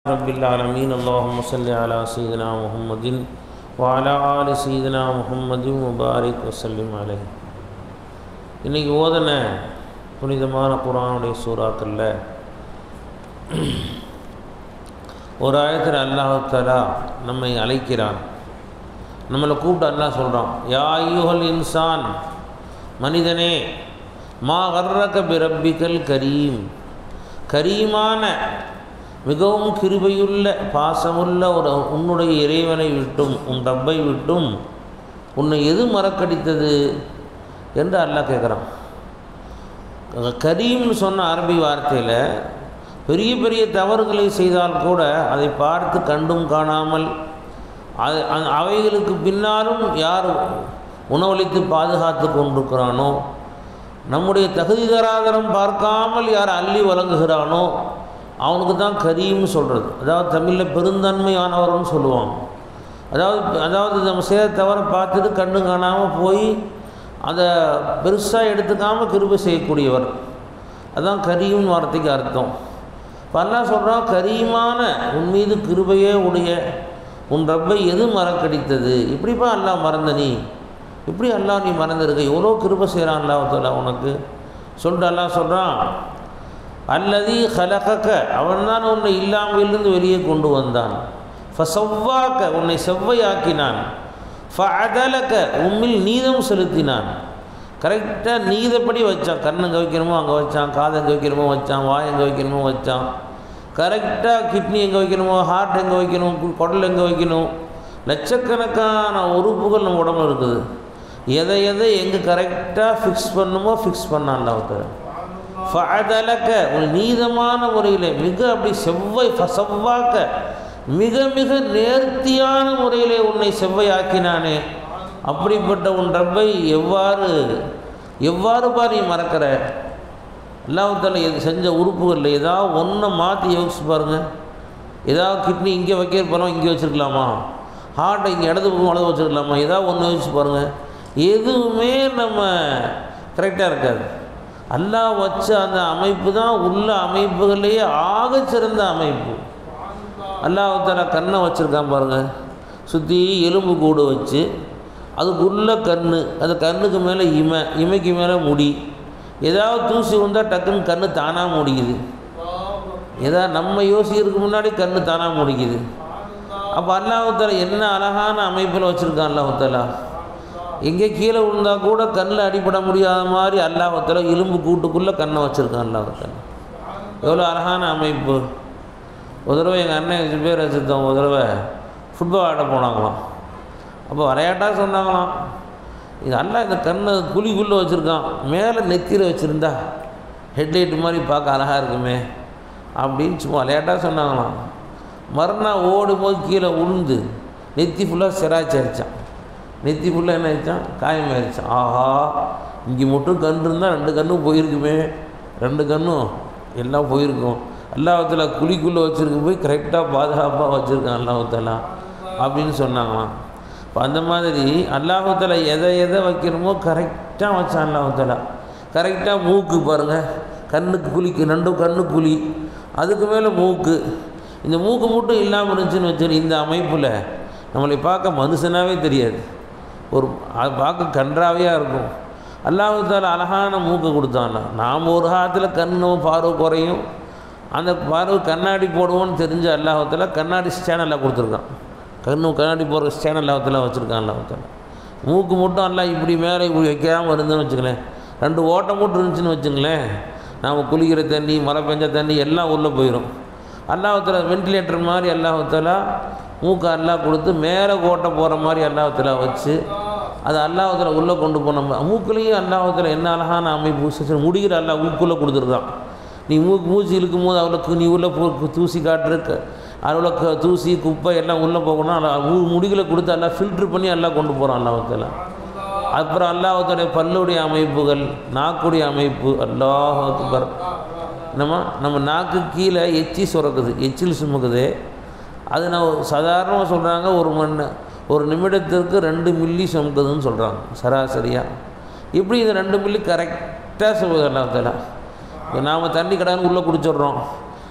رب العالمين اللهم صل على سيدنا محمد وعلى آل سيدنا محمد وبارك وسلم عليه இன்னைக்கு ஓதன புனிதமான குரானுடைய சூறாக்களில் ஒரு ஆயத்தில் அல்லாஹ் தலா நம்மை அழைக்கிறான் நம்மளை கூப்பிட்டு அல்லாஹ் சொல்கிறான் யா ஐயுஹல் இன்சான் மனிதனே மா கர்ரக பிரப்பிக்கல் கரீம் கரீமான மிகவும் கிருபையுள்ள பாசமுள்ள ஒரு உன்னுடைய இறைவனை விட்டும் உன் ரப்பை விட்டும் உன்னை எது மறக்கடித்தது என்று அல்லாஹ் கேட்குறான் கரீம்னு சொன்ன அரபி வார்த்தையில் பெரிய பெரிய தவறுகளை செய்தால் கூட அதை பார்த்து கண்டும் காணாமல் அது அந்த- அவைகளுக்கு பின்னாலும் யார் உணவளித்து பாதுகாத்து கொண்டிருக்கிறானோ நம்முடைய தகுதி தராதரம் பார்க்காமல் யார் அள்ளி வழங்குகிறானோ அவனுக்கு தான் கரீம்னு சொல்கிறது அதாவது தமிழில் பெருந்தன்மையானவர்னு சொல்லுவாங்க அதாவது அதாவது நம்ம செய்த தவறை பார்த்துட்டு கண்டு காணாமல் போய் அதை பெருசாக எடுத்துக்காமல் கிருபை செய்யக்கூடியவர் அதான் கரீம்னு வார்த்தைக்கு அர்த்தம் இப்போ அல்லாஹ் சொல்கிறான் கரீமான உன் மீது கிருபையே உடைய உன் ரப்பை எது மறக்கடித்தது இப்படிப்பா அல்லாஹ் மறந்த நீ இப்படி அல்லாஹ் நீ மறந்துருக்க எவ்வளோ கிருபை செய்கிறான் அல்லாஹால உனக்கு சொல்லிட்டு அல்லாஹ் சொல்கிறான் அல்லதி ஹலகக்க அவன்தான் உன்னை இல்லாமையிலிருந்து வெளியே கொண்டு வந்தான் ஃபசவ்வாக்க உன்னை செவ்வையாக்கினான் ஃபஅதலக்க உம்மில் நீதம் செலுத்தினான் கரெக்டாக நீதப்படி வச்சான் கண் எங்கே வைக்கணுமோ அங்கே வச்சான் காது எங்கே வைக்கணுமோ வச்சான் வாய் எங்கே வைக்கணுமோ வச்சான் கரெக்டாக கிட்னி எங்கே வைக்கணுமோ ஹார்ட் எங்கே வைக்கணும் கு- குடல் எங்கே வைக்கணும் லட்சக்கணக்கான உறுப்புகள் நம்ம உடம்புல இருக்குது எதை எதை எங்கே கரெக்டாக ஃபிக்ஸ் பண்ணுமோ ஃபிக்ஸ் பண்ணான் ஒருத்தர் ஃபஅதலக்க ஒரு நீதமான முறையில் மிக அப்படி செவ்வாய் ஃப- செவ்வாக்க மிக மிக நேர்த்தியான முறையிலே உன்னை செவ்வையாக்கினானே அப்படிப்பட்ட உன் ரப்பை எவ்வாறு எவ்வாறு பா நீ மறக்கிற அல்லாஹால எது செஞ்ச உறுப்புகளில் ஏதாவது ஒன்றை மாற்றி யோசிச்சு பாருங்கள் ஏதாவது கிட்னி இங்கே வைக்க போகிறோம் இங்கே வச்சுருக்கலாமா ஹார்ட்டை இங்கே இடது பக்கம் வலது வச்சுருக்கலாமா ஏதாவது ஒன்று யோசிச்சு பாருங்கள் எதுவுமே நம்ம கரெக்டாக இருக்காது அல்லாஹ் வச்ச அந்த அமைப்பு தான் உள்ள அமைப்புகள்லேயே ஆகச்சிறந்த அமைப்பு அல்லாஹால கண்ணை வச்சுருக்கான் பாருங்கள் சுற்றி எலும்பு கூடு வச்சு அதுக்குள்ள கண்ணு அந்த கண்ணுக்கு மேலே இமை இமைக்கு மேலே முடி ஏதாவது தூசி வந்தால் டக்குன்னு கண்ணு தானாக முடிக்குது ஏதாவது நம்ம யோசிக்கிறதுக்கு முன்னாடி கண்ணு தானாக முடிக்குது அப்போ அல்லாஹால என்ன அழகான அமைப்பில் வச்சுருக்கான் அல்லாஹாலா எங்கே கீழே விழுந்தா கூட கண்ணில் அடிபட முடியாத மாதிரி அல்லாஹால எலும்பு கூட்டுக்குள்ளே கண்ணை வச்சுருக்கான் அல்லாஹால எவ்வளோ அழகான அமைப்பு ஒரு தடவை எங்கள் அண்ணன் அஞ்சு பேர் வச்சுருந்தோம் ஒரு தடவை ஃபுட்பால் ஆட போனாங்களாம் அப்போ விளையாட்டாக சொன்னாங்களாம் இது அல்லா இந்த கண்ணை குழிக்குள்ளே வச்சுருக்கான் மேலே நெத்தியில் வச்சுருந்தா ஹெட்லைட் மாதிரி பார்க்க அழகாக இருக்குமே அப்படின்னு சும்மா விளையாட்டாக சொன்னாங்களாம் மறுநாள் ஓடும்போது கீழே உளுந்து நெத்தி ஃபுல்லாக சிராச்சி அடித்தான் நெத்தி ஃபுல்லாக என்ன ஆயிடுச்சான் காயமாயிருச்சான் ஆஹா இங்கே மட்டும் கண் இருந்தால் ரெண்டு கண்ணும் போயிருக்குமே ரெண்டு கண்ணும் எல்லாம் போயிருக்கும் அல்லாஹால குழிக்குள்ளே வச்சுருக்கு போய் கரெக்டாக பாதுகாப்பாக வச்சுருக்கான் அல்லாஹாலா அப்படின்னு சொன்னாங்களாம் இப்போ அந்த மாதிரி அல்லாஹால எதை எதை வைக்கணுமோ கரெக்டாக வச்சான் அல்லாஹாலா கரெக்டாக மூக்கு பாருங்கள் கண்ணுக்கு குழிக்கு ரெண்டும் கண்ணு குழி அதுக்கு மேலே மூக்கு இந்த மூக்கு மட்டும் இல்லாமல் இருந்துச்சுன்னு வச்சு இந்த அமைப்பில் நம்மளை பார்க்க மனுஷனாகவே தெரியாது ஒரு அது பார்க்க கன்றாவையாக இருக்கும் அல்லாஹால அழகான மூக்கை கொடுத்தான்ல நாம் ஒரு காலத்தில் கண்ணும் பார்வை குறையும் அந்த பார்வை கண்ணாடி போடுவோன்னு தெரிஞ்ச அல்லாஹால கண்ணாடி ஸ்டேனலில் கொடுத்துருக்கான் கண்ணு கண்ணாடி போடுற ஸ்டேன் அல்லாஹால வச்சுருக்கான் அல்லாஹால மூக்கு மட்டும் எல்லாம் இப்படி மேலே இப்படி வைக்காமல் இருந்துன்னு வச்சுங்களேன் ரெண்டு ஓட்டை மட்டும் இருந்துச்சுன்னு வச்சுங்களேன் நாம் குளிக்கிற தண்ணி மழை பெஞ்ச தண்ணி எல்லாம் உள்ளே போயிடும் அல்லாஹால வென்டிலேட்டர் மாதிரி அல்லாஹால மூக்கு அல்லாஹ் கொடுத்து மேலே கோட்டை போகிற மாதிரி அல்லாஹால வச்சு அது அல்லாஹால உள்ளே கொண்டு போன மூக்குலேயும் அல்லாஹால என்ன அழகான அமைப்பு செஞ்சு முடிகிற அல்லாஹ் மூக்குள்ளே கொடுத்துருக்கான் நீ மூக்கு மூச்சு இழுக்கும் போது அவ்வளோ நீ உள்ளே போ தூசி காட்டுறக்கு அவ்வளோ க தூசி குப்பை எல்லாம் உள்ளே போகணும் அல்ல மூ முடிகளை கொடுத்து எல்லாம் ஃபில்ட்ரு பண்ணி எல்லாம் கொண்டு போகிறான் அல்லாஹால அப்புறம் அல்லாஹாலுடைய பல்லுடைய அமைப்புகள் நாக்குடைய அமைப்பு அல்லாஹ் அக்பர் நம்ம நம்ம நாக்கு கீழே எச்சி சுரக்குது எச்சில் சுமக்குது அது நான் சாதாரணமாக சொல்கிறாங்க ஒரு மண் ஒரு நிமிடத்திற்கு ரெண்டு மில்லி சுமக்குதுன்னு சொல்கிறாங்க சராசரியாக இப்படி இந்த ரெண்டு மில்லி கரெக்டாக சுமக்குது அல்லாஹால இப்போ நாம் தண்ணி கடான்னு உள்ளே குடிச்சிடுறோம்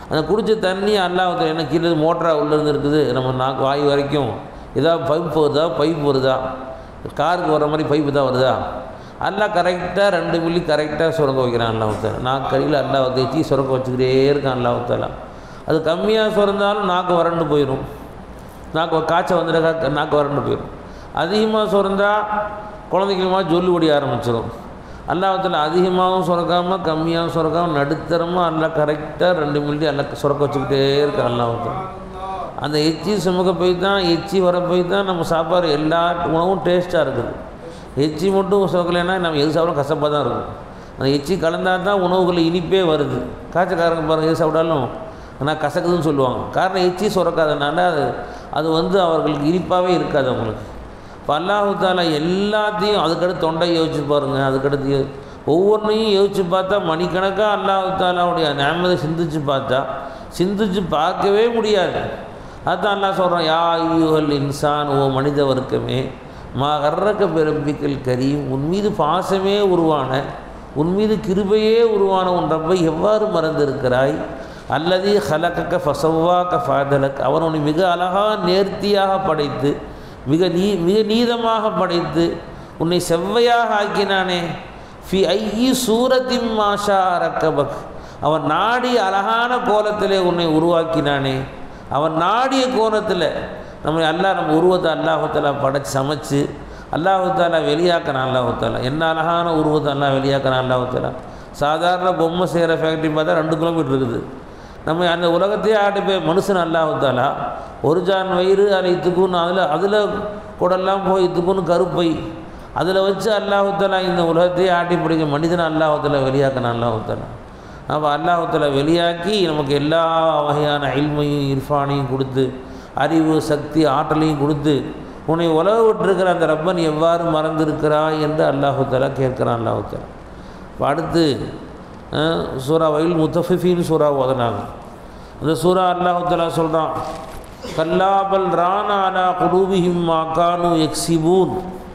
அந்த குடிச்ச தண்ணி அல்லாஹத்தில் என்ன கீழே மோட்டரா உள்ளேருந்து இருக்குது நம்ம நாக்கு வாய் வரைக்கும் ஏதாவது பைப் வருதா பைப் வருதா காருக்கு வர மாதிரி பைப்பு தான் வருதா அல்லாஹ் கரெக்டாக ரெண்டு மில்லி கரெக்டாக சுரக்க வைக்கிறான் அல்லாஹத்தால நாக்கு கடியில் அல்லாஹ் தேய்ச்சி சுரக்க வச்சுக்கிட்டே இருக்கான் அல்லாஹத்தால அது கம்மியாக சுரந்தாலும் நாக்கு வறண்டு போயிடும் நாக்கு காய்ச்சல் வந்துட்டா நாக்கு வறண்டு போயிடும் அதிகமாக சுரந்தா குழந்தைகளுமா ஜொல்லு ஒடி ஆரம்பிச்சிடும் அல்லாஹத்தில் அதிகமாகவும் சுரக்காமல் கம்மியாகவும் சுரக்காமல் நடுத்தரமாக எல்லாம் கரெக்டாக ரெண்டு மில்லி எல்லாம் சுரக்க வச்சுக்கிட்டே இருக்கான் அல்லாஹத்தில் அந்த எச்சி சுமக்க போய் தான் எச்சி வர போய் தான் நம்ம சாப்பாடு எல்லா உணவும் டேஸ்ட்டாக இருக்குது எச்சி மட்டும் சுரக்கலைன்னா நம்ம எது சாப்பிடும் கசப்பாக தான் இருக்கும் அந்த எச்சி கலந்தால் தான் உணவுகள் இனிப்பே வருது காய்ச்சக்காரங்க பாருங்கள் எது சாப்பிட்டாலும் ஆனால் கசக்குதுன்னு சொல்லுவாங்க காரணம் எச்சி சுரக்காதனால அது அது வந்து அவர்களுக்கு இனிப்பாகவே இருக்காது அவங்களுக்கு இப்போ அல்லாஹு தாலா எல்லாத்தையும் அதுக்கடுத்து தொண்டை யோசிச்சு பாருங்கள் அதுக்கடுத்து யோ- ஒவ்வொன்றையும் யோசிச்சு பார்த்தா மணிக்கணக்காக அல்லாஹு தாலாவுடைய நியமதை சிந்திச்சு பார்த்தா சிந்திச்சு பார்க்கவே முடியாது அதான் அல்லாஹ் சொல்கிறான் யா ஐயுகல் இன்சான் ஓ மனித வர்க்கமே மா கர்றக்க பிறப்பிக்கல் கரீம் உன் மீது பாசமே உருவான உன் மீது கிருபையே உருவான உன் ரப்பை எவ்வாறு மறந்திருக்கிறாய் அல்லது ஹலக்கக்க ஃபசவ்வாக்க ஃபாதலக் அவன் உன்னை மிக அழகாக நேர்த்தியாக படைத்து மிக நீ மிக நீதமாக படைத்து உன்னை செவ்வையாக ஆக்கினானே ஃபி ஐயி சூரத்தின் மாஷா ரக்கபக் அவன் நாடி அழகான கோலத்திலே உன்னை உருவாக்கினானே அவன் நாடிய கோலத்தில் நம்ம அல்லாஹ் நம்ம உருவத்தை அல்லாஹத்தாலா படைச்சு சமைச்சு அல்லாஹத்தாலா வெளியாக்கினான் அல்லாஹத்தாலா என்ன அழகான உருவத்தை அல்லாஹ் வெளியாக்கினான் அல்லாஹத்தாலா சாதாரண பொம்மை செய்கிற ஃபேக்ட்ரி பார்த்தா ரெண்டு கிலோமீட்டர் இருக்குது நம்ம அந்த உலகத்தையே ஆட்டி போய் மனுஷன் அல்லாஹத்தாலா ஒரு ஜான் வயிறு அதில் இத்துக்குன்னு அதில் அதில் கூடெல்லாம் போய் இத்துக்குன்னு கருப்பை அதில் வச்சு அல்லாஹத்தாலா இந்த உலகத்தையே ஆட்டி பிடிக்க மனிதனை அல்லாஹத்தாலா வெளியாக்கினான் அல்லாஹத்தாலா அப்போ அல்லாஹத்தாலா வெளியாக்கி நமக்கு எல்லா வகையான இல்மையும் இர்ஃபானையும் கொடுத்து அறிவு சக்தி ஆற்றலையும் கொடுத்து உன்னை உலக விட்டிருக்கிற அந்த ரப்பன் எவ்வாறு மறந்திருக்கிறாய் என்று அல்லாஹத்தாலா கேட்குறான் அல்லாஹத்தாலா இப்போ அடுத்து அஹ், சூரா வயல் முத்தஃபிஃபின்னு சூறா ஓதனாங்க அந்த சூரா அல்லாஹத்தாலா சொல்கிறான் கல்லாபல் ரானா அலா குலூபிஹிம் மாக்கானு எக்ஸிபூன்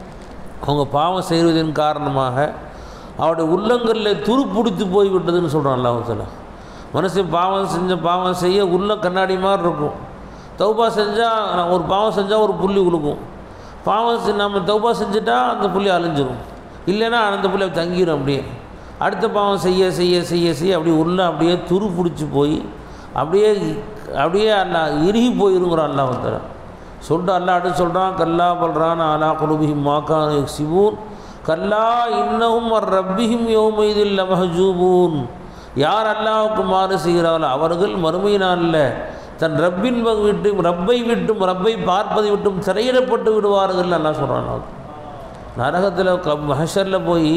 அவங்க பாவம் செய்வதன் காரணமாக அவருடைய உள்ளங்களில் துருப்பிடித்து போய் விட்டதுன்னு சொல்கிறான் அல்லாஹத்தாலா மனுஷன் பாவம் செஞ்ச பாவம் செய்ய உள்ள கண்ணாடி மாதிரி இருக்கும் தௌபா செஞ்சால் ஒரு பாவம் செஞ்சால் ஒரு புள்ளி உழுக்கும் பாவம் செ- நம்ம தௌபா செஞ்சுட்டா அந்த புள்ளி அழிஞ்சிரும் இல்லைன்னா அந்த புள்ளி தங்கிடும் அப்படியே அடுத்த பாவம் செய்ய செய்ய செய்ய செய்ய அப்படியே உள்ள அப்படியே துரு பிடிச்சி போய் அப்படியே அப்படியே அல்லா இறுகி போயிருங்கிறான் அல்லாஹ் சொல்லிட்டு அல்லா அடுத்து சொல்கிறான் கல்லா பல்றான் அலா குலுபிஹிம் மாக்கான் சிவூன் கல்லா இன்னமும் ரப்பிஹிம் யோமைதில் மஹஜூபூன் யார் அல்லாஹ்வுக்கு மாறு செய்கிறார்களோ அவர்கள் மறுமை நாளில் தன் ரப்பின் பக்கம் விட்டும் ரப்பை விட்டும் ரப்பை பார்ப்பதை விட்டும் திரையிடப்பட்டு விடுவார்கள் அல்லாஹ் சொல்கிறான் நரகத்தில் க மஹஷரில் போய்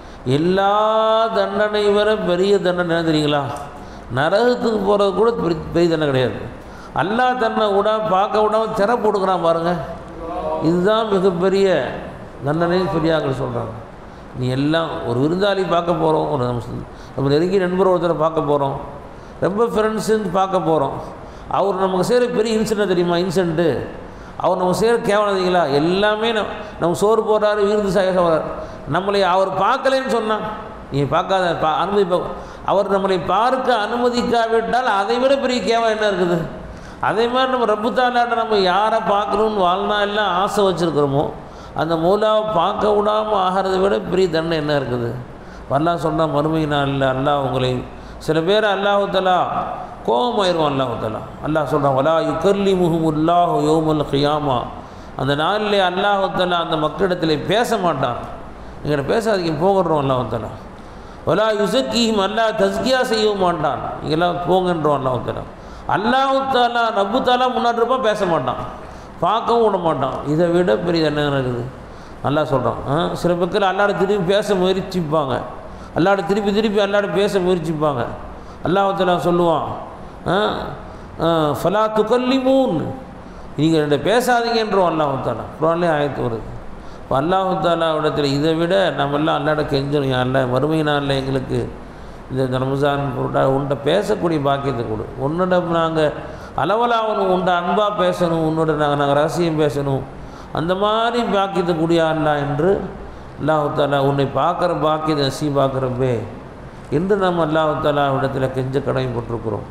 எல்லா தண்டனை விட பெரிய தண்டனை என்ன தெரியுங்களா நரகத்துக்கு போகிறது கூட பெரிய பெரிய தண்டனை கிடையாது அல்லாஹ் தன்னை விட பார்க்க விடாம திற போடுக்கிறான் பாருங்கள் இதுதான் மிகப்பெரிய தண்டனைன்னு பெரியார்கள் சொல்கிறாங்க நீ எல்லாம் ஒரு விருந்தாளி பார்க்க போகிறோம் ஒரு நம்ம சொந்த- நம்ம நெருங்கிய நண்பர் ஒருத்தரை பார்க்க போகிறோம் ரொம்ப ஃப்ரெண்ட்ஸுன்னு பார்க்க போகிறோம் அவர் நமக்கு செய்கிற பெரிய இன்சிடென்ட் தெரியுமா இன்சிடென்ட்டு அவர் நம்ம செய்கிற கேவலதிங்களா எல்லாமே நம் நம்ம சோறு போடுறாரு விருந்து சாய போகிறார் நம்மளை அவர் பார்க்கலைன்னு சொன்னான் நீ பார்க்காத பா அனுமதி பா- அவர் நம்மளை பார்க்க அனுமதிக்காவிட்டால் அதை விட பெரிய கேவலம் என்ன இருக்குது அதே மாதிரி நம்ம ரப்புத்தாலாட்ட நம்ம யாரை பார்க்கணும்னு வாழ்நாள் எல்லாம் ஆசை வச்சுருக்கிறோமோ அந்த மூலாவை பார்க்க விடாமல் ஆகிறத விட பெரிய தண்டனை என்ன இருக்குது அல்லாஹ் சொன்னால் மறுமை நாளில் அல்லாஹ் உங்களை சில பேர் அல்லாஹுத்தலா கோபமாயிருவான் அல்லாஹுத்தலா அல்லாஹ் சொல்கிறான் வலா யுக்கர்லி முஹமுல்லாஹு யோமுல் கியாமா அந்த நாளிலே அல்லாஹுத்தலா அந்த மக்களிடத்தில் பேச மாட்டான் எங்கிட்ட பேசாதீங்க போகிறோம் அல்லாஹுத்தலா வலா யுசக்கீஹிம் அல்லாஹ் தஸ்கியா செய்யவும் மாட்டான் இங்கெல்லாம் போங்கன்றோம் அல்லாஹுத்தலா அல்லாஹுத்தாலா ரப்புத்தாலா முன்னாடி இருப்பான் பேச மாட்டான் பார்க்கவும் விட மாட்டான் இதை விட பெரிய என்ன இருக்குது அல்லாஹ் சொல்கிறான் சில பேர் அல்லாட திரும்பி பேச முயற்சிப்பாங்க அல்லாட திருப்பி திருப்பி அல்லாட பேச முயற்சிப்பாங்க அல்லாஹாலா சொல்லுவான் ஆ, ஆ, ஃபலா துக்கல்லிமூன் நீங்கள் ரெண்டு பேசாதீங்கன்றோம் அல்லாஹாலா குரான்லேயே ஆயத்து வருது இப்போ அல்லாஹாலா இடத்துல இதை விட நம்ம எல்லாம் அல்லாட கெஞ்சணும் அல்ல மறுமை நாளில் எங்களுக்கு இந்த ரமசான் பொருட்டா உன்கிட்ட பேசக்கூடிய பாக்கியத்தை கொடு உன்னோட நாங்கள் அளவலாகணும் உன்ட அன்பாக பேசணும் உன்னோட நாங்கள் நாங்கள் ரகசியம் பேசணும் அந்த மாதிரி பாக்கியத்தை கூடிய அல்லா என்று அல்லாஹு தாலா உன்னை பார்க்குற பாக்கியத்தை நசி பார்க்குறப்பே என்று நம்ம அல்லாஹு தாலா இடத்துல கெஞ்ச கடமைப்பட்டிருக்கிறோம்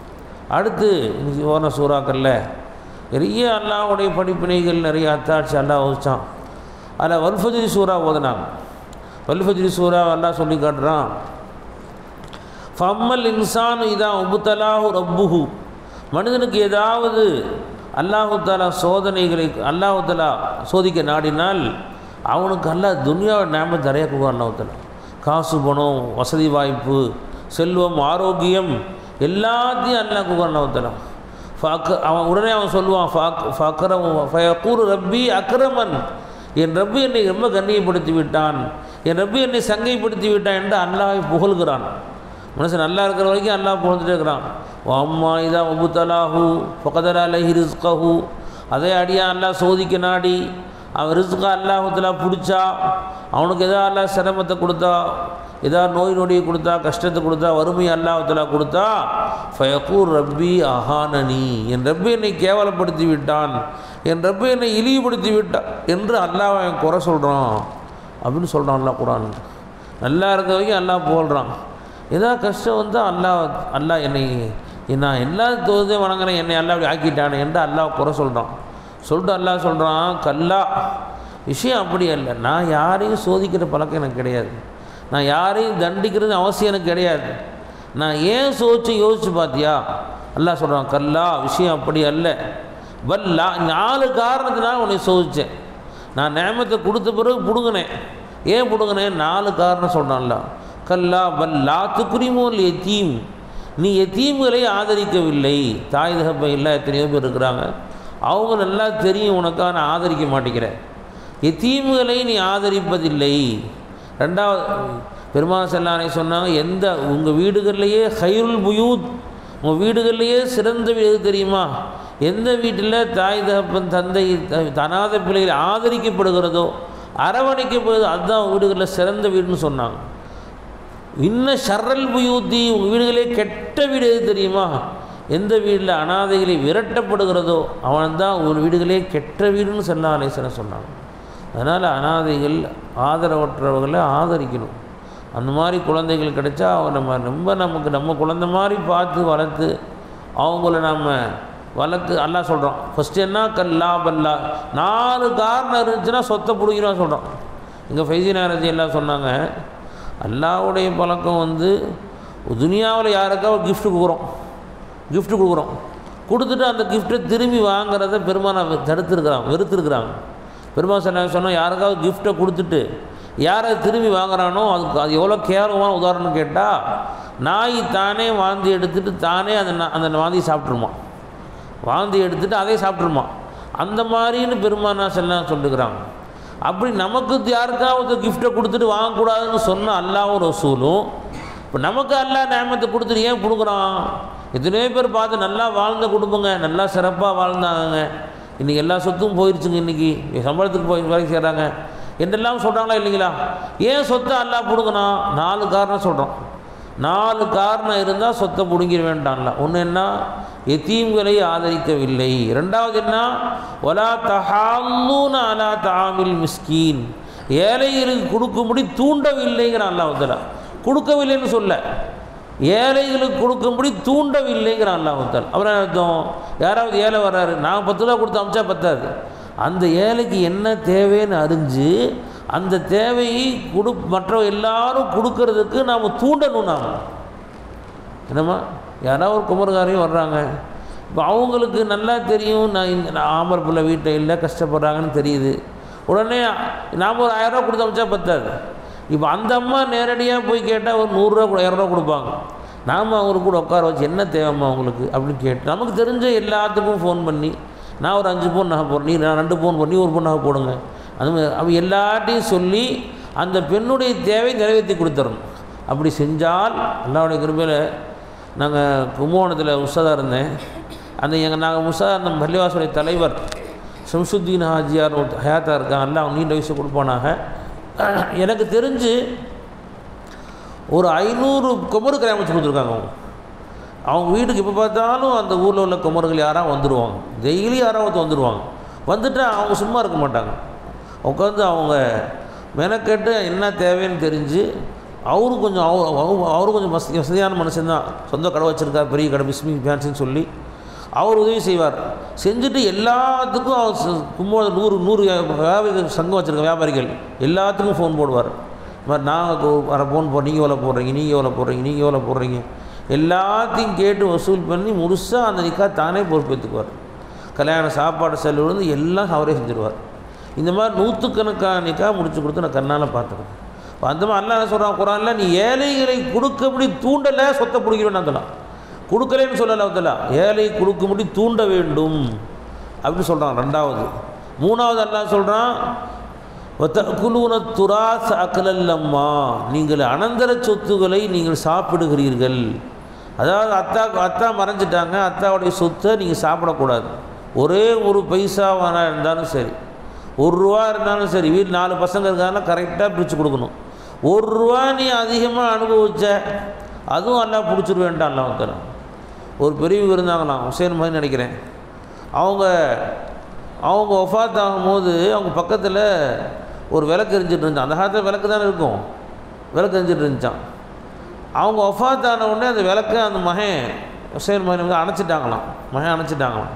அடுத்து இன்னைக்கு ஓன சூறாக்களில் நிறைய அல்லாஹ்வுடைய படிப்பினைகள் நிறைய அத்தாட்சி அல்லாஹ் வச்சான் அதில் வல்ஃபஜ்ரி சூறா ஓதுனாங்க வல்ஃபஜ்ரி சூறா அல்லாஹ் சொல்லி காட்டுறான் ஃபம்மல் இன்சானு இதான் உபுத்தலாஹு ரப்புஹு மனிதனுக்கு ஏதாவது அல்லாஹு தாலா சோதனைகளை அல்லாஹு தாலா சோதிக்க நாடினால் அவனுக்கு அல்லாஹ் துனியாவை நேம நிறைய கொடுக்கும் அல்லாஹு தாலா காசு பணம் வசதி வாய்ப்பு செல்வம் ஆரோக்கியம் எல்லாத்தையும் அல்லாஹ் கொடுக்கும் அல்லாஹு தாலா ஃபாக்க அவன் உடனே அவன் சொல்லுவான் ஃபாக் ஃபக்கரம் ஃபயக்கூர் ரப்பி அக்ரமன் என் ரப்பி என்னை ரொம்ப கண்ணியப்படுத்தி விட்டான் என் ரப்பி என்னை சங்கைப்படுத்தி விட்டான் என்று அல்லாஹை புகழ்கிறான் மனுஷன் நல்லா இருக்கிற வரைக்கும் அல்லாஹ் புகழ்ந்துட்டே இருக்கிறான் ஓ அம்மா இதா ஒபுத்தலாஹு ஃபகதர் அலஹி ரிஸ்கஹு அதே அடியா அல்லாஹ் சோதிக்க நாடி அவன் ரிஸ்கா அல்லாஹுத்தலா பிடிச்சா அவனுக்கு எதா அல்லாஹ் சிரமத்தை கொடுத்தா ஏதா நோய் நொடியை கொடுத்தா கஷ்டத்தை கொடுத்தா வறுமை அல்லாஹுத்தலா கொடுத்தா ஃபயக்கூர் ரப்பி அஹானனி என் ரப்பி என்னை கேவலப்படுத்தி விட்டான் என் ரப்பி என்னை இழிவுபடுத்தி விட்டான் என்று அல்லாஹ் அவன் குறை சொல்கிறான் அப்படின்னு சொல்கிறான் அல்லாஹ் குரான் நல்லா இருக்க வரைக்கும் அல்லாஹ் புகழ்கிறான் ஏதாவது கஷ்டம் வந்தால் அல்லாஹ் அல்லாஹ் என்னை நான் எல்லா தொழுதே வணங்குறேன் என்னை அல்லாஹ் அப்படி ஆக்கிட்டானே என்று அல்லாஹ் குறை சொல்கிறான் சொல்லிட்டு அல்லாஹ் சொல்கிறான் கல்லா விஷயம் அப்படி அல்ல நான் யாரையும் சோதிக்கிற பழக்கம் எனக்கு கிடையாது நான் யாரையும் தண்டிக்கிறது அவசியம் எனக்கு கிடையாது நான் ஏன் சோதிச்சு யோசிச்சு பார்த்தியா அல்லாஹ் சொல்கிறான் கல்லா விஷயம் அப்படி அல்ல வல்லா நாலு காரணத்தினால உன்னை சோதித்தேன் நான் நேமத்தை கொடுத்த பிறகு பிடுங்கினேன் ஏன் பிடுங்கினேன் நாலு காரணம் சொல்கிறான்ல கல்லா வல்லா துக்குரிமோல் எத்தீம் நீ எத்தீம்களை ஆதரிக்கவில்லை தாய் தகப்ப இல்லை எத்தனையோ பேர் இருக்கிறாங்க அவங்க நல்லா தெரியும் உனக்காக நான் ஆதரிக்க மாட்டேங்கிறேன் எத்தீம்களை நீ ஆதரிப்பதில்லை ரெண்டாவது பெருமாள் செல்லானை சொன்னாங்க எந்த உங்கள் வீடுகள்லையே ஹைருல் புயூத் உங்கள் வீடுகள்லையே சிறந்த வீடு எது தெரியுமா எந்த வீட்டில் தாய் தகப்பன் தந்தை த- அநாத பிள்ளைகள் ஆதரிக்கப்படுகிறதோ அரவணைக்கப்படுதோ அதுதான் உங்கள் வீடுகளில் சிறந்த வீடுன்னு சொன்னாங்க இன்னும் ஷர்ரல் புயூத்தி உங்கள் வீடுகளே கெட்ட வீடு எது தெரியுமா எந்த வீட்டில் அனாதைகளை விரட்டப்படுகிறதோ அவன் தான் ஒரு வீடுகளே கெட்ட வீடுன்னு செல்லா அலேசன சொன்னாங்க அதனால் அனாதைகள் ஆதரவற்றவர்களை ஆதரிக்கணும் அந்த மாதிரி குழந்தைகள் கிடைச்சா அவன் நம்ம ரொம்ப நமக்கு நம்ம குழந்தை மாதிரி பார்த்து வளர்த்து அவங்கள நம்ம வளர்த்து அல்லாஹ் சொல்கிறோம் ஃபஸ்ட்டு என்ன கல்லா பல்லா நாலு காரணம் இருந்துச்சுன்னா சொத்தை பிடிக்கிறோம் சொல்கிறோம் இங்கே ஃபைசி நாரஜி எல்லாம் சொன்னாங்க அல்லாவுடைய பழக்கம் வந்து துனியாவில் யாருக்காவது gift கொடுக்குறோம் gift கொடுக்குறோம் கொடுத்துட்டு அந்த கிஃப்ட்டை திரும்பி வாங்குறத பெருமானை தடுத்துருக்குறாங்க வெறுத்துருக்குறாங்க பெருமாள் சொன்ன சொன்னால் யாருக்காவது கிஃப்ட்டை கொடுத்துட்டு யாரை திரும்பி வாங்குறானோ அதுக்கு அது எவ்வளோ கேவலமான உதாரணம் கேட்டால் நாய் தானே வாந்தி எடுத்துட்டு தானே அந்த நா- அந்த வாந்தி சாப்பிட்ருமா வாந்தி எடுத்துட்டு அதே சாப்பிட்ருமா அந்த மாதிரின்னு பெருமானா செல்லாம் சொல்லுகிறாங்க அப்படி நமக்கு யாருக்காவது கிஃப்ட்டை கொடுத்துட்டு வாங்கக்கூடாதுன்னு சொன்ன அல்லாவும் ரசூலும் இப்போ நமக்கு அல்லாஹ் நேமத்தை கொடுத்துட்டு ஏன் கொடுக்குறான் எத்தனையோ பேர் பார்த்து நல்லா வாழ்ந்த குடும்பங்க நல்லா சிறப்பாக வாழ்ந்தாங்க இன்றைக்கி எல்லா சொத்தும் போயிடுச்சுங்க இன்றைக்கி சம்பளத்துக்கு போய் வேலைக்கு செய்கிறாங்க என்றெல்லாம் சொல்கிறாங்களா இல்லைங்களா ஏன் சொத்தை அல்லாஹ் பிடுங்கணும் நாலு காரணம் சொல்கிறோம் நாலு காரணம் இருந்தால் சொத்தை பிடுங்கிட வேண்டாம்ல ஒன்று என்ன எத்தீம்களை ஆதரிக்கவில்லை ரெண்டாவது என்ன ஒலா தஹாலூன அலா தாமில் மிஸ்கீன் ஏழைகளுக்கு கொடுக்கும்படி தூண்டவில்லைங்கிறான் அல்லாஹ் கொடுக்கவில்லைன்னு சொல்ல ஏழைகளுக்கு கொடுக்கும்படி தூண்டவில்லைங்கிறான் அல்லாஹ் அப்புறம் என்ன அர்த்தம் யாராவது ஏழை வர்றாரு நான் பத்து ரூபா கொடுத்து அமிச்சா பத்தாது அந்த ஏழைக்கு என்ன தேவைன்னு அறிஞ்சு அந்த தேவையை கொடு மற்ற எல்லாரும் கொடுக்கறதுக்கு நாம் தூண்டணும் நாம் என்னம்மா யாராவது ஒரு குமரகாரையும் வர்றாங்க இப்போ அவங்களுக்கு நல்லா தெரியும் நான் இந்த நான் ஆமர் பிள்ளை வீட்டில் இல்லை கஷ்டப்படுறாங்கன்னு தெரியுது உடனே நாம் ஒரு ஆயிரரூவா கொடுத்து அமைச்சா பத்தாது இப்போ அந்த அம்மா நேரடியாக போய் கேட்டால் ஒரு நூறுரூவா கூட இரநூறுவா கொடுப்பாங்க நாம் அவங்களுக்கு கூட உட்கார வச்சு என்ன தேவைம்மா அவங்களுக்கு அப்படின்னு கேட்டு நமக்கு தெரிஞ்ச எல்லாத்துக்கும் ஃபோன் பண்ணி நான் ஒரு அஞ்சு பவுன் நகை போடுறேன் நீ நான் ரெண்டு பவுன் பண்ணி ஒரு பவுன் நகை போடுங்க அந்த மாதிரி அவ எல்லாட்டையும் சொல்லி அந்த பெண்ணுடைய தேவை நிறைவேற்றி கொடுத்துடணும் அப்படி செஞ்சால் அல்லாவுடைய கிருபையில் நாங்கள் கும்பகோணத்தில் உஷாதாக இருந்தேன் அந்த எங்கள் நாங்கள் உஷாதா இருந்த பள்ளிவாசலுடைய தலைவர் ஷம்சுத்தீன் ஹாஜியார் ஒரு ஹயாத்தா இருக்காங்க எல்லாம் அவங்க நீண்ட வயசு கொடுப்பானாக எனக்கு தெரிஞ்சு ஒரு ஐநூறு குமரு கிராமத்து கொடுத்துருக்காங்க அவங்க அவங்க வீட்டுக்கு எப்போ பார்த்தாலும் அந்த ஊரில் உள்ள குமர்கள் யாராவது வந்துடுவாங்க டெய்லி யாராவது வந்துடுவாங்க வந்துட்டு அவங்க சும்மா இருக்க மாட்டாங்க உட்காந்து அவங்க மெனக்கெட்டு என்ன தேவைன்னு தெரிஞ்சு அவரும் கொஞ்சம் அவ- அவ- அவரும் கொஞ்சம் வசதி வசதியான மனுஷன்தான் சொந்த கடை வச்சுருக்கார் பெரிய கடை பிஸ்மி ஃபேன்சின்னு சொல்லி அவர் உதவி செய்வார் செஞ்சுட்டு எல்லாத்துக்கும் அவர் ச- கும்பகோணம் நூறு நூறு வியாபாரிகள் சங்கம் வச்சுருக்க வியாபாரிகள் எல்லாத்துக்கும் ஃபோன் போடுவார் இந்த மாதிரி நாங்கள் வர ஃபோன் போ நீங்கள் எவ்வளோ போடுறீங்க நீங்கள் எவ்வளோ போடுறீங்க நீங்கள் எவ்வளோ போடுறீங்க எல்லாத்தையும் கேட்டு வசூல் பண்ணி முழுசாக அந்த நிக்கா தானே பொறுப்பேற்றுக்குவார் கல்யாண சாப்பாடு செலவுலேருந்து எல்லாம் அவரே செஞ்சுருவார் இந்த மாதிரி நூற்றுக்கணக்கான நிக்கா முடிச்சு கொடுத்து நான் கண்ணால் பார்த்துருக்கேன் இப்போ அந்த மாதிரி அல்லா என்ன சொல்கிறான் குரானில் நீ ஏழைகளை கொடுக்கபடி தூண்டலை சொத்தை பிடிக்கிறேன்னு அதெல்லாம் கொடுக்கலன்னு சொல்லலை அதெல்லாம் ஏழை கொடுக்கும்படி தூண்ட வேண்டும் அப்படின்னு சொல்கிறான் ரெண்டாவது மூணாவது அல்லாஹ் சொல்கிறான் குலூன துராஸ் அக்கலல்லம்மா நீங்கள் அனந்தர சொத்துக்களை நீங்கள் சாப்பிடுகிறீர்கள் அதாவது அத்தா அத்தா மறைஞ்சிட்டாங்க அத்தாவுடைய சொத்தை நீங்கள் சாப்பிடக்கூடாது ஒரே ஒரு பைசாவானா இருந்தாலும் சரி ஒரு ரூபா இருந்தாலும் சரி வீட்டில் நாலு பசங்க இருக்காங்கன்னா கரெக்டாக பிரித்து கொடுக்கணும் ஒரு ரூபா நீ அதிகமாக அனுபவிச்ச அதுவும் எல்லாம் பிடிச்சிட வேண்டாம் எல்லாம் தரேன் ஒரு பெரியவங்க இருந்தாங்களாம் ஹுசேன் மாதிரி நினைக்கிறேன் அவங்க அவங்க ஒஃபாத் ஆகும்போது அவங்க பக்கத்தில் ஒரு விளக்கு எரிஞ்சிட்டு இருந்துச்சான் அந்த காலத்தில் விளக்கு தானே இருக்கும் விளக்கு எரிஞ்சிட்டு இருந்துச்சான் அவங்க ஒஃபாத் ஆன உடனே அந்த விளக்கை அந்த மகன் ஹுசேன் மகன் வந்து அணைச்சிட்டாங்களாம் மகன் அணைச்சிட்டாங்களாம்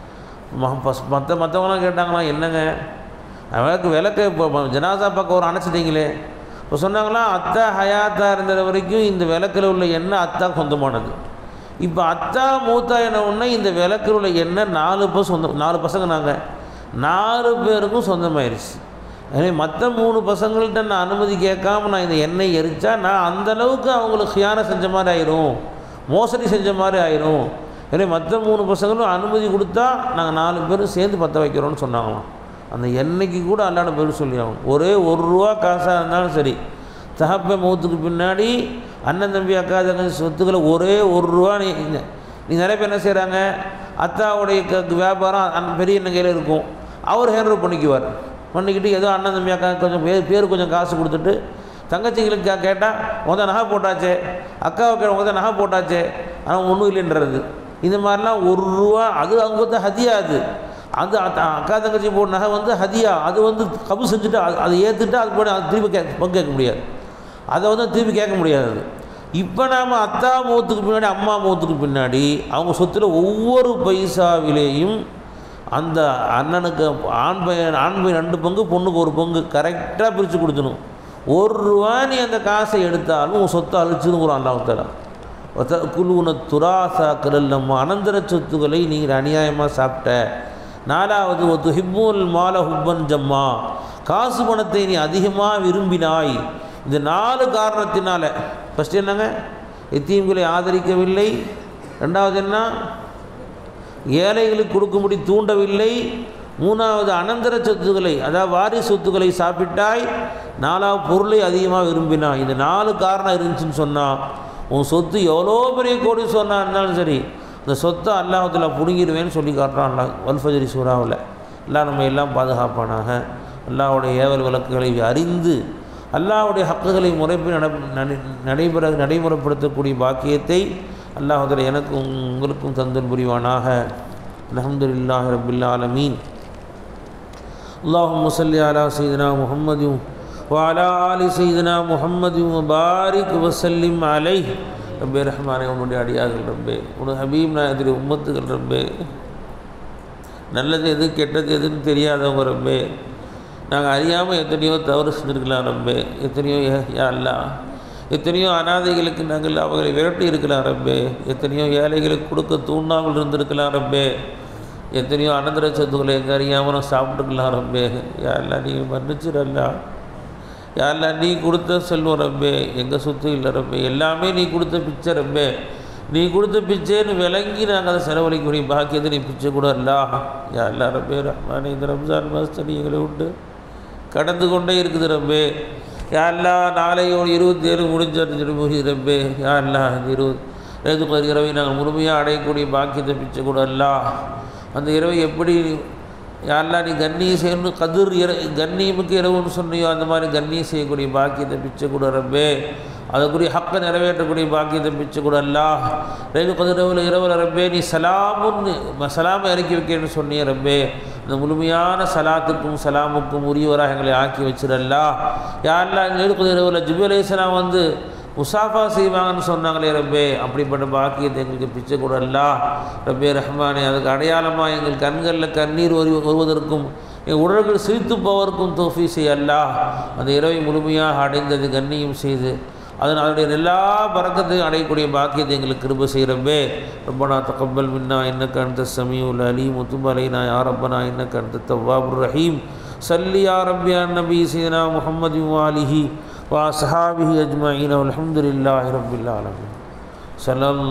ம பஸ் மற்ற மற்றவங்களாம் கேட்டாங்களாம் என்னங்க விளக்கு விளக்கு இப்போ ஜனாசா பக்கம் ஒரு அணைச்சிட்டிங்களே இப்போ சொன்னாங்களாம் அத்தா ஹயாத்தா இருந்த வரைக்கும் இந்த விளக்கில் உள்ள எண்ணெய் அத்தா சொந்தமானது இப்போ அத்தா மூத்தா என்ன உடனே இந்த விளக்கில் உள்ள எண்ணெய் நாலு பேர் சொந்தம் நாலு பசங்க நாங்கள் நாலு பேருக்கும் சொந்தமாயிருச்சு எனவே மற்ற மூணு பசங்கள்கிட்ட நான் அனுமதி கேட்காம நான் இந்த எண்ணெய் எரிச்சா நான் அந்த அளவுக்கு அவங்களுக்கு ஹியானை செஞ்ச மாதிரி ஆயிரும் மோசடி செஞ்ச மாதிரி ஆயிரும் எனவே மற்ற மூணு பசங்களும் அனுமதி கொடுத்தா நாங்கள் நாலு பேரும் சேர்ந்து பற்ற வைக்கிறோம்னு சொன்னாங்களாம் அந்த எண்ணெய்க்கு கூட அல்லாட பேர் சொல்லி ஆகணும் ஒரே ஒரு ரூபா காசாக இருந்தாலும் சரி தகப்ப மௌத்துக்கு பின்னாடி அண்ணன் தம்பி அக்கா தங்கச்சி சொத்துக்களை ஒரே ஒரு ரூபா நீ நீ நிறைய பேர் என்ன செய்கிறாங்க அத்தாவுடைய க வியாபாரம் அந்த பெரிய அண்ணன் கையில் இருக்கும் அவர் ஹேண்டல் பண்ணிக்குவார் பண்ணிக்கிட்டு ஏதோ அண்ணன் தம்பி அக்கா கொஞ்சம் பேர் பேர் கொஞ்சம் காசு கொடுத்துட்டு தங்கச்சிங்களுக்கு கே கேட்டால் முத நகை போட்டாச்சே அக்காவுக்கு முத நகை போட்டாச்சே ஆனால் ஒன்றும் இல்லைன்றது இந்த மாதிரிலாம் ஒரு ரூபா அது அவங்க வந்து ஹதியா அது அது அத்த- அக்கா தங்கச்சி போட்ட நகை வந்து ஹதியா அது வந்து கபு செஞ்சுட்டு அது அதை ஏற்றுட்டு அது போய் அது திருப்பி கே பங்கு கேட்க முடியாது அதை வந்து திருப்பி கேட்க முடியாது இப்போ நாம் அத்தா மூத்துக்கு பின்னாடி அம்மா மூத்துக்கு பின்னாடி அவங்க சொத்தில் ஒவ்வொரு பைசாவிலேயும் அந்த அண்ணனுக்கு ஆண் பையன் ஆண் பையன் ரெண்டு பங்கு பொண்ணுக்கு ஒரு பங்கு கரெக்டாக பிரித்து கொடுத்துணும் ஒரு ரூபா நீ அந்த காசை எடுத்தாலும் உன் சொத்தை அழிச்சுன்னு அல்லாஹ் ஒத்த குழுவுன துராசா நம்ம அனந்தர சொத்துக்களை நீங்கள் அநியாயமாக சாப்பிட்ட நாலாவது ஒத்து ஹிப்புல் மால ஹுப்பன் ஜம்மா காசு பணத்தை நீ அதிகமாக விரும்பினாய் இந்த நாலு காரணத்தினால ஃபஸ்ட் என்னங்க எத்தீம்களை ஆதரிக்கவில்லை ரெண்டாவது என்ன ஏழைகளுக்கு கொடுக்கும்படி தூண்டவில்லை மூணாவது அனந்தர சொத்துக்களை அதாவது வாரி சொத்துக்களை சாப்பிட்டாய் நாலாவது பொருளை அதிகமாக விரும்பினாய் இந்த நாலு காரணம் இருந்துச்சுன்னு சொன்னால் உன் சொத்து எவ்வளோ பெரிய கோடி சொன்னா இருந்தாலும் சரி இந்த சொத்தை அல்லாஹத்தில் பிடுங்கிடுவேன்னு சொல்லி காட்டுறான் அல்லா வல்ஃபஜரி சூறாவில் எல்லாம் நம்ம எல்லாம் பாதுகாப்பானாக அல்லாஹ்வுடைய ஏவல் விளக்குகளை அறிந்து அல்லாஹ்வுடைய ஹக்குகளை முறைப்படி நட நட- நடைபெற நடைமுறைப்படுத்தக்கூடிய பாக்கியத்தை அல்லாஹத்தில் எனக்கும் உங்களுக்கும் தந்தல் புரிவானாக அல்ஹம்துலில்லாஹி ரபில் ஆலமீன் اللهم صل على سيدنا محمد وعلى آل سيدنا محمد وبارك وسلم عليه ரப்பே ரஹ்மானே உன்னுடைய அடியார்கள் ரப்பே உனது ஹபீப் நாயகத்துடைய உம்மத்துகள் ரப்பே நல்லது எது கெட்டது எதுன்னு தெரியாதவங்க ரப்பே நாங்கள் அறியாமல் எத்தனையோ தவறு செஞ்சுருக்கலாம் ரப்பே எத்தனையோ ஏ- யா அல்லா எத்தனையோ அனாதைகளுக்கு நாங்கள் அவர்களை விரட்டி இருக்கலாம் ரப்பே எத்தனையோ ஏழைகளுக்கு கொடுக்க தூண்டாமல் இருந்திருக்கலாம் ரப்பே எத்தனையோ அனந்தர சொத்துக்களை எங்கே அறியாமல் சாப்பிட்டுக்கலாம் ரப்பே யாரெல்லாம் நீங்கள் மன்னிச்சிடல்லா யாரெல்லாம் நீ கொடுத்த செல்வம் ரப்பே எங்கள் சொத்து இல்லை ரப்பே எல்லாமே நீ கொடுத்த பிச்சை ரப்பே நீ கொடுத்த பிச்சைன்னு விளங்கி நாங்கள் அதை செலவழிக்கக்கூடிய பாக்கியத்தை நீ பிச்சை கூட அல்லா யாரெல்லாம் ரப்பே ரஹ்மானே இந்த ரம்ஜான் மாதத்தை எங்களை விட்டு கடந்து கொண்டே இருக்குது ரப்பே யாரெல்லாம் நாளையோடு இருபத்தி ஏழு முடிஞ்சு போய் ரப்பே யாரெல்லாம் இந்த இருபது ரேது இரவை நாங்கள் முழுமையாக அடையக்கூடிய பாக்கியத்தை பிச்சை கூட அல்லா அந்த இரவை எப்படி யாரெல்லாம் நீ கண்ணியம் செய்யணும் கதிர் இர கண்ணியமுக்கு இரவுன்னு சொன்னியோ அந்த மாதிரி கண்ணியம் செய்யக்கூடிய பாக்கியத்தை பிச்சை கூட ரப்பே அதுக்குரிய ஹக்கை நிறைவேற்றக்கூடிய பாக்கியத்தை பிச்சை கூட அல்லா ரயில் கதிரவில் இரவில் ரப்பே நீ சலாமுன்னு ம- சலாமை இறக்கி வைக்கிறேன்னு சொன்னிய ரப்பே இந்த முழுமையான சலாத்துக்கும் சலாமுக்கும் உரியவராக எங்களை ஆக்கி வச்சிடல்லா யாரெல்லாம் எங்கள் இருக்கிற இரவில் ஜிபி அலையாம் வந்து முசாஃபா செய்வாங்கன்னு சொன்னாங்களே ரப்பே அப்படிப்பட்ட பாக்கியத்தை எங்களுக்கு பிச்சை கூடல்லா ரப்பே ரஹ்மானே அதுக்கு அடையாளமாக எங்கள் கண்களில் கண்ணீர் வரு வருவதற்கும் எங்கள் உடல்கள் சிரித்து போவதற்கும் தோஃபி செய்யல்லா அந்த இரவை முழுமையாக அடைந்தது கண்ணியம் செய்து அதன் அதனுடைய எல்லா பறக்கத்தையும் அடையக்கூடிய பாக்கியத்தை எங்களுக்கு கிருப செய்கிறப்பே ரப்பனா தகப்பல் மின்னா இன்னக்க அந்த சமீவுல் அலி முத்துப் அலைனா யா ரப்பனா இன்னக்க அந்த தவ்வாபுர் ரஹீம் சல்லி யா ரப்பி அன் நபி சீனா முஹம்மது வாலிஹி وأصحابه أجمعين والحمد لله رب العالمين صلى الله